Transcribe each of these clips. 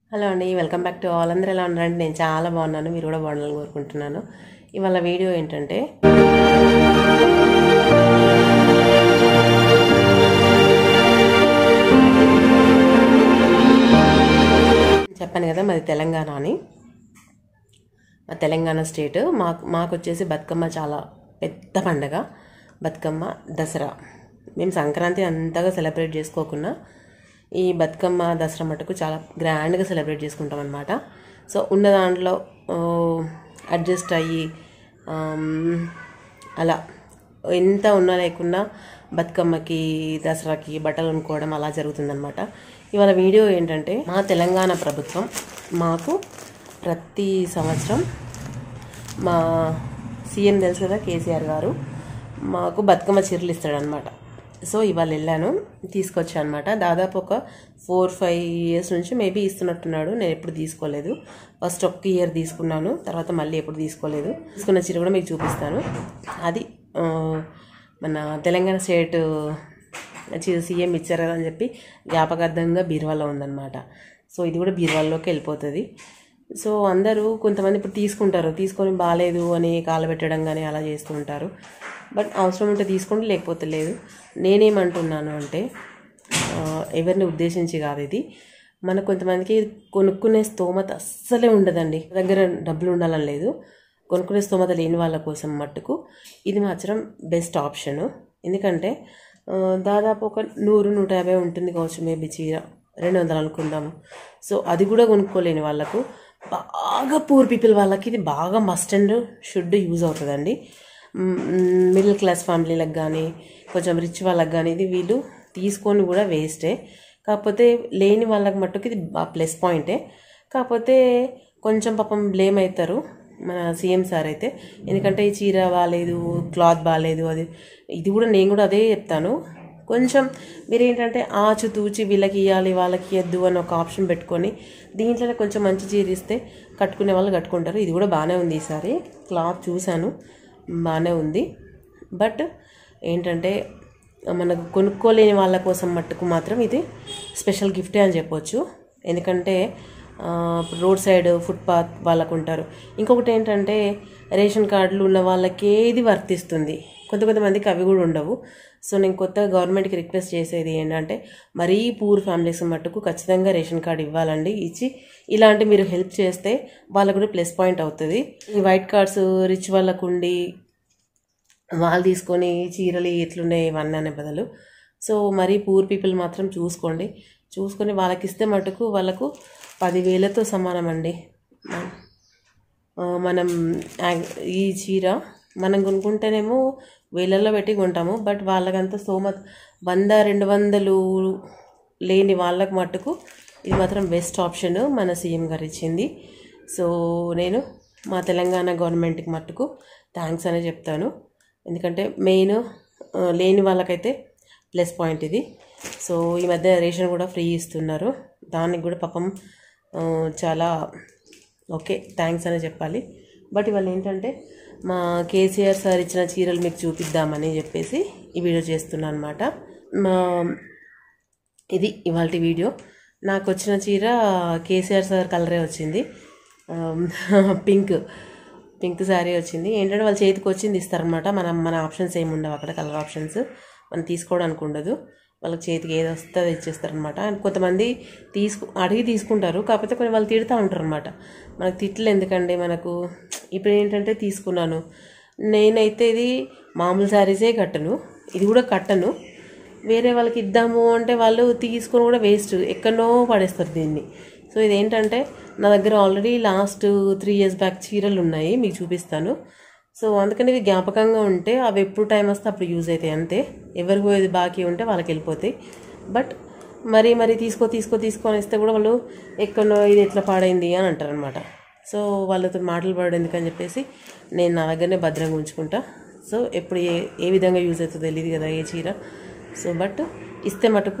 hello అండి welcome back to all అందరూ ఎలా ఉన్నారంటే నేను చాలా బాగున్నాను మీరు కూడా బాగుండాలని కోరుకుంటున్నాను ఇవాళ వీడియో ఏంటంటే చెప్పాను కదా మాది తెలంగాణ అని మా తెలంగాణ స్టేట్ మాకు మాకు వచ్చేసి బతుకమ్మ చాలా పెద్ద పండగ బతుకమ్మ దసరా మేము సంక్రాంతి అంతగా సెలబ్రేట్ చేసుకోకుండా ఈ బతుకమ్మ దసరా మటుకు చాలా గ్రాండ్గా సెలబ్రేట్ చేసుకుంటాం అనమాట సో ఉన్న దాంట్లో అడ్జస్ట్ అయ్యి ఆమ్, అలా ఎంత ఉన్నా లేకున్నా బతుకమ్మకి దసరాకి బట్టలు కొనుక్కోవడం అలా జరుగుతుందన్నమాట ఇవాళ వీడియో ఏంటంటే మా తెలంగాణ ప్రభుత్వం మాకు ప్రతి సంవత్సరం మా సీఎం తెలుసు కదా కేసీఆర్ గారు మాకు బతుకమ్మ చీరలు ఇస్తాడనమాట సో ఇవాళ వెళ్ళాను తీసుకొచ్చా అనమాట దాదాపు ఒక ఫోర్ ఫైవ్ ఇయర్స్ నుంచి మేబీ ఇస్తున్నట్టున్నాడు నేను ఎప్పుడు తీసుకోలేదు ఫస్ట్ ఒక్క ఇయర్ తీసుకున్నాను తర్వాత మళ్ళీ ఎప్పుడు తీసుకోలేదు తీసుకున్న చీర కూడా మీకు చూపిస్తాను అది ఆ, మన తెలంగాణ స్టేట్ చీర సీఎం ఇచ్చారు కదా అని చెప్పి జ్ఞాపకార్థంగా బీరువాలో ఉందన్నమాట సో ఇది కూడా బీరువాల్లోకి వెళ్ళిపోతుంది సో అందరూ కొంతమంది ఇప్పుడు తీసుకుంటారు తీసుకొని బాగాలేదు అని కాలు పెట్టడం కానీ అలా చేస్తూ ఉంటారు బట్ అవసరం ఉంటే తీసుకోండి లేకపోతే లేదు నేనేమంటున్నాను అంటే ఆ, ఎవరిని ఉద్దేశించి కాదు ఇది మన కొంతమందికి కొనుక్కునే స్తోమత అస్సలే ఉండదండి దగ్గర డబ్బులు ఉండాలని లేదు కొనుక్కునే స్తోమత లేని వాళ్ళ కోసం మట్టుకు ఇది మాత్రం బెస్ట్ ఆప్షను ఎందుకంటే ఆ, దాదాపు ఒక నూరు నూట యాభై ఉంటుంది కావచ్చు మేబీ చీర రెండు వందలు అనుకుందాము సో అది కూడా కొనుక్కోలేని వాళ్ళకు బాగా పూర్ పీపుల్ వాళ్ళకి ఇది బాగా మస్ట్ అండ్ షుడ్ యూజ్ అవుతుందండి మిడిల్ క్లాస్ ఫ్యామిలీలకు కానీ కొంచెం రిచ్ వాళ్ళకి కానీ ఇది వీళ్ళు తీసుకొని కూడా వేస్టే కాకపోతే లేని వాళ్ళకి మట్టుకు ఇది ప్లస్ పాయింటే కాకపోతే కొంచెం పాపం బ్లేమ్ అవుతారు మన సీఎం సార్ అయితే ఎందుకంటే ఈ చీర బాగాలేదు క్లాత్ బాగాలేదు అది ఇది కూడా నేను కూడా అదే చెప్తాను కొంచెం మీరు ఏంటంటే ఆచు తూచి వీళ్ళకి ఇవ్వాలి వాళ్ళకి ఇవ్వద్దు అని ఒక ఆప్షన్ పెట్టుకొని దీంట్లోనే కొంచెం మంచి చీర ఇస్తే కట్టుకునే వాళ్ళు కట్టుకుంటారు ఇది కూడా బాగానే ఉంది ఈసారి క్లాత్ చూశాను బాగానే ఉంది బట్ ఏంటంటే మనకు కొనుక్కోలేని వాళ్ళ కోసం మట్టుకు మాత్రం ఇది స్పెషల్ గిఫ్టే అని చెప్పొచ్చు ఎందుకంటే ఆ, రోడ్ సైడ్ ఫుట్పాత్ వాళ్ళకు ఉంటారు ఇంకొకటి ఏంటంటే రేషన్ కార్డులు ఉన్న వాళ్ళకి ఏది వర్తిస్తుంది కొంత కొంతమందికి అవి కూడా ఉండవు సో నేను కొత్తగా గవర్నమెంట్కి రిక్వెస్ట్ చేసేది ఏంటంటే మరీ పూర్ ఫ్యామిలీస్ మట్టుకు ఖచ్చితంగా రేషన్ కార్డు ఇవ్వాలండి ఇచ్చి ఇలాంటి మీరు హెల్ప్ చేస్తే వాళ్ళకు కూడా ప్లస్ పాయింట్ అవుతుంది ఈ వైట్ కార్డ్స్ రిచ్ వాళ్ళకు ఉండి వాళ్ళు తీసుకొని చీరలు ఎట్లున్నాయి ఇవన్నీ అనే బదులు సో మరీ పూర్ పీపుల్ మాత్రం చూసుకోండి చూసుకొని వాళ్ళకి ఇస్తే మటుకు వాళ్ళకు పదివేలతో సమానం అండి ఆ, మనం యాగ్- ఈ చీర మనం కొనుక్కుంటేనేమో వేలల్లో పెట్టి కొంటాము బట్ వాళ్ళకంతా స్తోమత వంద రెండు వందలు లేని వాళ్ళకు మట్టుకు ఇది మాత్రం బెస్ట్ ఆప్షన్ మన సీఎం గారు ఇచ్చింది సో నేను మా తెలంగాణ గవర్నమెంట్కి మట్టుకు థ్యాంక్స్ అనే చెప్తాను ఎందుకంటే మెయిన్ ఆ, లేని వాళ్ళకైతే ప్లస్ పాయింట్ ఇది సో ఈ మధ్య రేషన్ కూడా ఫ్రీ ఇస్తున్నారు దానికి కూడా పాపం ఆ, చాలా ఓకే థ్యాంక్స్ అనే చెప్పాలి బట్ ఇవాళ ఏంటంటే మా కేసీఆర్ సార్ ఇచ్చిన చీరలు మీకు చూపిద్దామని చెప్పేసి ఈ వీడియో చేస్తున్నాను అనమాట మా ఇది ఇవాళ వీడియో నాకు వచ్చిన చీర కేసీఆర్ సార్ కలరే వచ్చింది ఆమ్, పింక్ పింక్ శారీ వచ్చింది ఏంటంటే వాళ్ళ చేతికి వచ్చింది ఇస్తారనమాట మన మన ఆప్షన్స్ ఏమి ఉండవు అక్కడ కలర్ ఆప్షన్స్ మనం తీసుకోవడానికి ఉండదు వాళ్ళకి చేతికి ఏది వస్తే అది ఇచ్చేస్తారనమాట అండ్ కొంతమంది తీసుకు అడిగి తీసుకుంటారు కాకపోతే కొన్ని వాళ్ళు తిడుతూ ఉంటారు అనమాట మనకు తిట్లు ఎందుకండి మనకు ఇప్పుడు ఏంటంటే తీసుకున్నాను నేనైతే ఇది మామూలు శారీసే కట్టను ఇది కూడా కట్టను వేరే వాళ్ళకి ఇద్దాము అంటే వాళ్ళు తీసుకొని కూడా వేస్ట్ ఎక్కడనో పడేస్తారు దీన్ని సో ఇదేంటంటే నా దగ్గర already last three years back చీరలు ఉన్నాయి మీకు చూపిస్తాను సో అందుకని ఇవి జ్ఞాపకంగా ఉంటే అవి ఎప్పుడు టైం వస్తే అప్పుడు యూజ్ అవుతాయి అంతే ఎవరికి పోయేది బాకీ ఉంటే వాళ్ళకి వెళ్ళిపోతాయి బట్ మరి మరి తీసుకో తీసుకో తీసుకొని ఇస్తే కూడా వాళ్ళు ఎక్కడనో ఇది ఎట్లా పాడైంది అని అంటారనమాట సో వాళ్ళతో మాటలు పడడం ఎందుకని చెప్పేసి నేను నా దగ్గరనే భద్రంగా ఉంచుకుంటా సో ఎప్పుడు ఏ ఏ విధంగా యూజ్ అవుతుందో తెలియదు కదా ఏ చీర సో బట్ ఇస్తే మటుకు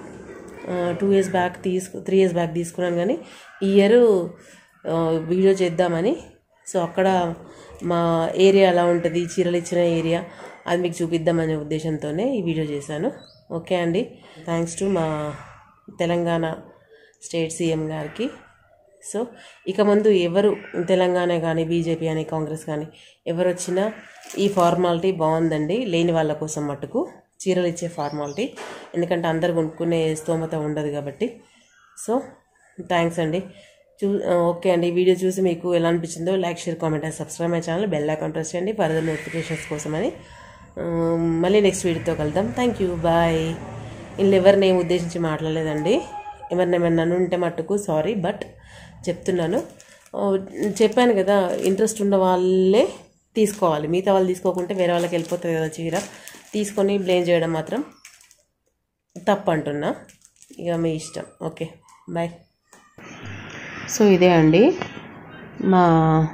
టూ ఇయర్స్ బ్యాక్ తీసుకు త్రీ ఇయర్స్ బ్యాక్ తీసుకున్నాను కానీ ఈ ఇయర్ వీడియో చేద్దామని సో అక్కడ మా ఏరియా ఎలా ఉంటుంది చీరలు ఇచ్చిన ఏరియా అది మీకు చూపిద్దామనే ఉద్దేశంతోనే ఈ వీడియో చేశాను ఓకే అండి థ్యాంక్స్ టు మా తెలంగాణ స్టేట్ సీఎం గారికి సో ఇక ముందు ఎవరు తెలంగాణ కానీ బీజేపీ కానీ కాంగ్రెస్ కానీ ఎవరు వచ్చినా ఈ ఫార్మాలిటీ బాగుందండి లేని వాళ్ళ కోసం మటుకు చీరలు ఇచ్చే ఫార్మాలిటీ ఎందుకంటే అందరు కొనుక్కునే స్తోమత ఉండదు కాబట్టి సో థ్యాంక్స్ అండి చూ ఓకే అండి ఈ వీడియో చూసి మీకు ఎలా అనిపించిందో like share comment and subscribe my channel bell icon press చేయండి ఫర్దర్ నోటిఫికేషన్స్ కోసమని ఆ, మళ్ళీ నెక్స్ట్ వీడియోతో కలుద్దాం థ్యాంక్ యూ బాయ్ వీళ్ళు ఎవరిని ఏం ఉద్దేశించి మాట్లాడలేదండి ఎవరిని ఏమన్నా ఉంటే మట్టుకు సారీ బట్ చెప్తున్నాను ఆ, చెప్పాను కదా ఇంట్రెస్ట్ ఉన్న వాళ్ళే తీసుకోవాలి మిగతా వాళ్ళు తీసుకోకుంటే వేరే వాళ్ళకి వెళ్ళిపోతుంది కదా చీర తీసుకొని బ్లేమ్ చేయడం మాత్రం తప్పు అంటున్నా ఇక మీ ఇష్టం ఓకే బాయ్ సో ఇదే అండి మా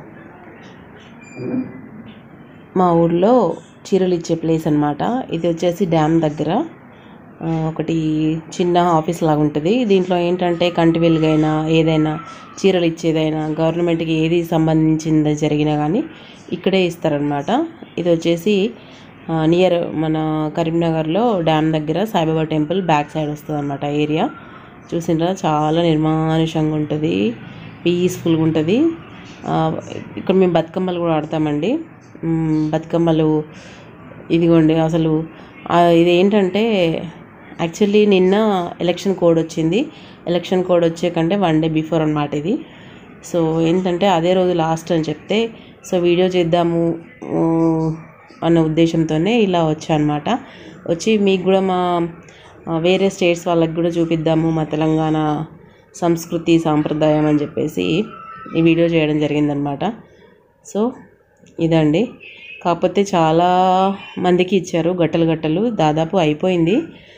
మా ఊర్లో చీరలు ఇచ్చే ప్లేస్ అనమాట ఇది వచ్చేసి డ్యామ్ దగ్గర ఆ, ఒకటి చిన్న ఆఫీస్ లాగా ఉంటుంది దీంట్లో ఏంటంటే కంటి వెలుగైనా ఏదైనా చీరలు ఇచ్చేదైనా గవర్నమెంట్కి ఏది సంబంధించింది జరిగినా కానీ ఇక్కడే ఇస్తారనమాట ఇది వచ్చేసి నియర్ మన కరీంనగర్లో డ్యామ్ దగ్గర సాయిబాబా టెంపుల్ బ్యాక్ సైడ్ వస్తుంది అనమాట ఏరియా చూసిండ్రా చాలా నిర్మానుషంగా ఉంటుంది పీస్ఫుల్గా ఉంటుంది ఆ, ఇక్కడ మేము బతుకమ్మలు కూడా ఆడతామండి మ్, బతుకమ్మలు ఇదిగోండి అసలు ఆ, ఇది ఏంటంటే యాక్చువల్లీ నిన్న ఎలక్షన్ కోడ్ వచ్చింది ఎలక్షన్ కోడ్ వచ్చే కంటే వన్ డే బిఫోర్ అనమాట ఇది సో ఏంటంటే అదే రోజు లాస్ట్ అని చెప్తే సో వీడియో చేద్దాము ఊ, అన్న ఉద్దేశంతోనే ఇలా వచ్చా అనమాట వచ్చి మీకు కూడా మా ఆ, వేరే స్టేట్స్ వాళ్ళకి కూడా చూపిద్దాము మా తెలంగాణ సంస్కృతి సాంప్రదాయం అని చెప్పేసి ఈ వీడియో చేయడం జరిగిందనమాట సో ఇదండి కాకపోతే చాలా మందికి ఇచ్చారు గట్టలు గట్టలు దాదాపు అయిపోయింది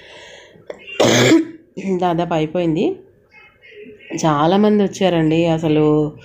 దాదాపు అయిపోయింది చాలామంది వచ్చారండి అసలు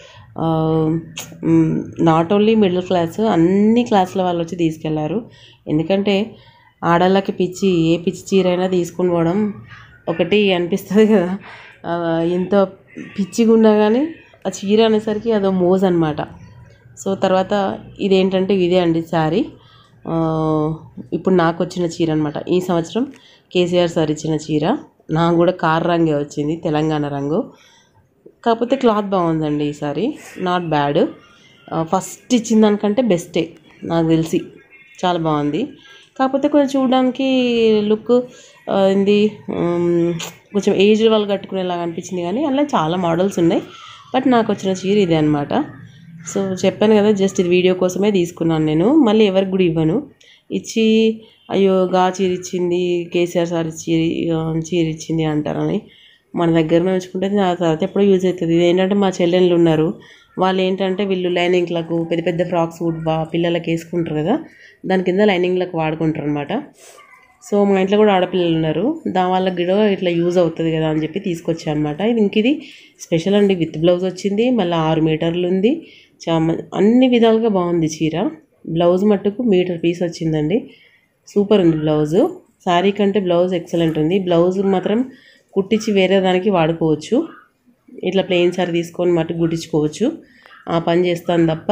నాట్ ఓన్లీ మిడిల్ క్లాస్ అన్ని క్లాసుల వాళ్ళు వచ్చి తీసుకెళ్లారు ఎందుకంటే ఆడళ్ళకి పిచ్చి ఏ పిచ్చి చీరైనా తీసుకుని పోవడం ఒకటి అనిపిస్తుంది కదా ఆ, ఎంత పిచ్చిగా ఉన్నా కానీ ఆ చీర అనేసరికి అదో మోజ్ అనమాట సో తర్వాత ఇదేంటంటే ఇదే అండి శారీ ఆ, ఇప్పుడు నాకు వచ్చిన చీర అనమాట ఈ సంవత్సరం కేసీఆర్ సార్ ఇచ్చిన చీర నాకు కూడా కార్ రంగే వచ్చింది తెలంగాణ రంగు కాకపోతే క్లాత్ బాగుందండి ఈసారి నాట్ బ్యాడ్ ఫస్ట్ ఇచ్చిన దానికంటే బెస్టే నాకు తెలిసి చాలా బాగుంది కాకపోతే కొంచెం చూడడానికి లుక్ ఏంది ఉమ్, కొంచెం ఏజ్ వాళ్ళు కట్టుకునేలాగా అనిపించింది కానీ అలా చాలా మోడల్స్ ఉన్నాయి బట్ నాకు వచ్చిన చీర ఇదే అనమాట సో చెప్పాను కదా జస్ట్ ఇది వీడియో కోసమే తీసుకున్నాను నేను మళ్ళీ ఎవరికి కూడా ఇవ్వను ఇచ్చి అయ్యో గా చీర ఇచ్చింది కేసీఆర్ సార్ చీర చీర ఇచ్చింది అంటారని మన దగ్గరనే ఉంచుకుంటే ఆ తర్వాత ఎప్పుడో యూజ్ అవుతుంది ఇది ఏంటంటే మా చెల్లెళ్ళు ఉన్నారు వాళ్ళు ఏంటంటే వీళ్ళు లైనింగ్లకు పెద్ద పెద్ద ఫ్రాక్స్ బా పిల్లలకి వేసుకుంటారు కదా దాని కింద లైనింగ్లకు వాడుకుంటారు అనమాట సో మా ఇంట్లో కూడా ఆడపిల్లలు ఉన్నారు దాని వాళ్ళకి కూడా ఇట్లా యూజ్ అవుతుంది కదా అని చెప్పి తీసుకొచ్చా అనమాట ఇది ఇంక ఇది స్పెషల్ అండి విత్ బ్లౌజ్ వచ్చింది మళ్ళీ ఆరు మీటర్లు ఉంది చా అన్ని విధాలుగా బాగుంది చీర బ్లౌజ్ మట్టుకు మీటర్ పీస్ వచ్చిందండి సూపర్ ఉంది బ్లౌజు శారీ కంటే బ్లౌజ్ ఎక్సలెంట్ ఉంది బ్లౌజ్ మాత్రం కుట్టించి వేరే దానికి వాడుకోవచ్చు ఇట్లా ప్లెయిన్ శారీ తీసుకొని మట్టుకు కుట్టించుకోవచ్చు ఆ పని చేస్తాను తప్ప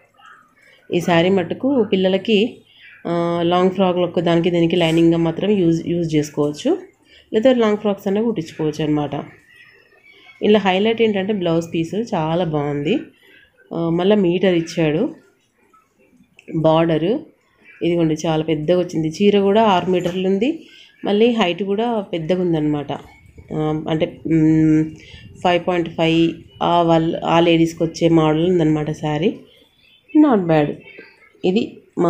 ఈ శారీ మట్టుకు పిల్లలకి ఆ, లాంగ్ ఫ్రాక్లకు దానికి దీనికి లైనింగ్గా మాత్రం యూజ్ యూజ్ చేసుకోవచ్చు లేదా లాంగ్ ఫ్రాక్స్ అనే కుట్టించుకోవచ్చు అనమాట ఇలా హైలైట్ ఏంటంటే బ్లౌజ్ పీస్ చాలా బాగుంది ఆ, మళ్ళీ మీటర్ ఇచ్చాడు బార్డరు ఇదిగోండి చాలా పెద్దగా వచ్చింది చీర కూడా ఆరు మీటర్లు ఉంది మళ్ళీ హైట్ కూడా పెద్దగా ఉందన్నమాట ఆ, అంటే ఫైవ్ పాయింట్ ఫైవ్ ఆ వాళ్ళ ఆ లేడీస్కి వచ్చే మోడల్ ఉందన్నమాట శారీ నాట్ బ్యాడ్ ఇది మా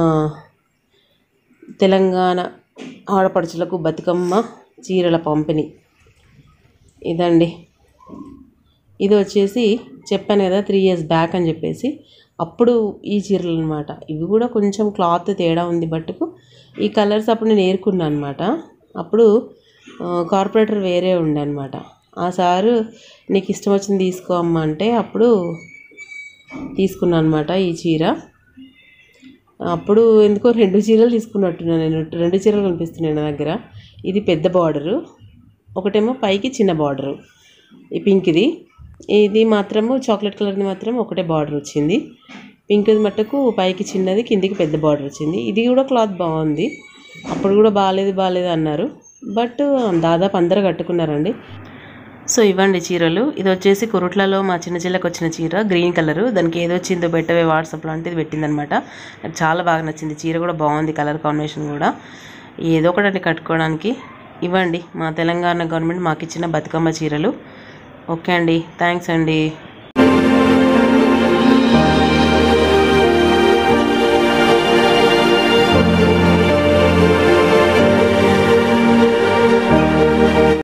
తెలంగాణ ఆడపడుచులకు బతుకమ్మ చీరల పంపిణీ ఇదండి ఇది వచ్చేసి చెప్పాను కదా త్రీ ఇయర్స్ బ్యాక్ అని చెప్పేసి అప్పుడు ఈ చీరలు అనమాట ఇవి కూడా కొంచెం క్లాత్ తేడా ఉంది బట్టుకు ఈ కలర్స్ అప్పుడు నేను ఏరుకున్నాను అనమాట అప్పుడు కార్పొరేటర్ వేరే ఉండే అనమాట ఆ సారు నీకు ఇష్టం వచ్చింది తీసుకో అమ్మ అంటే అప్పుడు తీసుకున్నాను అనమాట ఈ చీర అప్పుడు ఎందుకో రెండు చీరలు తీసుకున్నట్టున్నాను నేను రెండు చీరలు కనిపిస్తున్నాయి నా దగ్గర ఇది పెద్ద బార్డరు ఒకటేమో పైకి చిన్న బార్డరు ఈ పింక్ది ఇది మాత్రము చాక్లెట్ కలర్ది మాత్రం ఒకటే బార్డర్ వచ్చింది పింక్ది మట్టుకు పైకి చిన్నది కిందికి పెద్ద బార్డర్ వచ్చింది ఇది కూడా క్లాత్ బాగుంది అప్పుడు కూడా బాగాలేదు బాగాలేదు అన్నారు బట్ దాదాపు అందరూ కట్టుకున్నారండి సో ఇవ్వండి చీరలు ఇది వచ్చేసి కురుట్లలో మా చిన్న చెల్లెకి వచ్చిన చీర గ్రీన్ కలర్ దానికి ఏదో వచ్చిందో పెట్టవే వాట్సాప్ లాంటిది పెట్టిందనమాట నాకు చాలా బాగా నచ్చింది చీర కూడా బాగుంది కలర్ కాంబినేషన్ కూడా ఏదో ఒకటి కట్టుకోవడానికి ఇవ్వండి మా తెలంగాణ గవర్నమెంట్ మాకు ఇచ్చిన బతుకమ్మ చీరలు ఓకే అండి థ్యాంక్స్ అండి